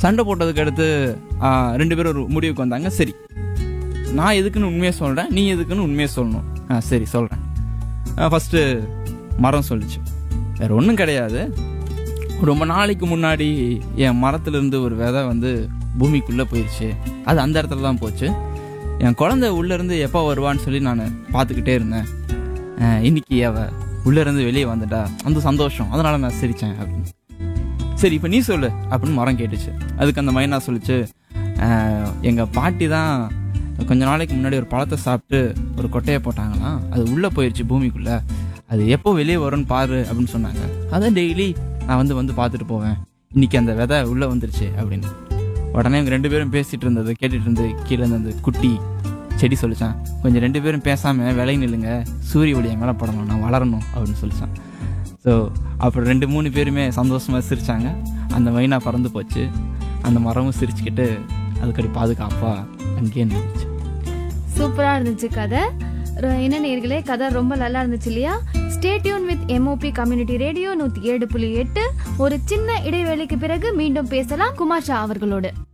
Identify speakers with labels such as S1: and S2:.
S1: சண்டை போட்டதுக்கு அடுத்து ஆ, ரெண்டு பேரும் ஒரு முடிவுக்கு வந்தாங்க சரி நான் எதுக்குன்னு உண்மையை சொல்கிறேன் நீ எதுக்குன்னு உண்மையை சொல்லணும் ஆ சரி சொல்கிறேன் ஃபஸ்ட்டு மரம் சொல்லிச்சு வேறு ஒன்றும் கிடையாது ரொம்ப நாளைக்கு முன்னாடி என் மரத்துலேருந்து ஒரு விதை வந்து பூமிக்குள்ளே போயிடுச்சு அது அந்த இடத்துல தான் போச்சு என் குழந்தை உள்ளேருந்து எப்போ வருவான்னு சொல்லி நான் பார்த்துக்கிட்டே இருந்தேன் அஹ் இன்னைக்கு அவ உள்ளேருந்து வெளியே வந்துட்டா அந்த சந்தோஷம் அதனால நான் சிரித்தேன் அப்படின்னு சரி இப்போ நீ சொல்லு அப்படின்னு மரம் கேட்டுச்சு அதுக்கு அந்த மைனா சொல்லிச்சு எங்கள் பாட்டி தான் கொஞ்ச நாளைக்கு முன்னாடி ஒரு பழத்தை சாப்பிட்டு ஒரு கொட்டையை போட்டாங்களாம் அது உள்ளே போயிடுச்சு பூமிக்குள்ளே அது எப்போ வெளியே வரும்னு பாரு அப்படின்னு சொன்னாங்க அதான் டெய்லி நான் வந்து வந்து பார்த்துட்டு போவேன் இன்னைக்கு அந்த விதை உள்ளே வந்துருச்சு அப்படின்னு உடனே இவங்க ரெண்டு பேரும் பேசிட்டு இருந்தது கேட்டுட்டு இருந்து கீழே இருந்து அந்த குட்டி செடி சொல்லிச்சான் கொஞ்சம் ரெண்டு பேரும் பேசாமல் விலை நில்லுங்க சூரிய ஒளி என் மேலே படணும் நான் வளரணும் அப்படின்னு சொல்லிச்சான் ஸோ அப்புறம் ரெண்டு மூணு பேருமே சந்தோஷமாக சிரிச்சாங்க அந்த மைனா பறந்து போச்சு அந்த மரமும் சிரிச்சுக்கிட்டு அதுக்கடி பாதுகாப்பா அங்கேயே நின்றுச்சு
S2: சூப்பரா இருந்துச்சு கதை ர- என்ன நேர்களே கதை ரொம்ப நல்லா இருந்துச்சு இல்லையா stay tuned with MOP community radio நூத்தி ஏழு புள்ளி எட்டு ஒரு சின்ன இடைவேளைக்கு பிறகு மீண்டும் பேசலாம் குமார் ஷா அவர்களோடு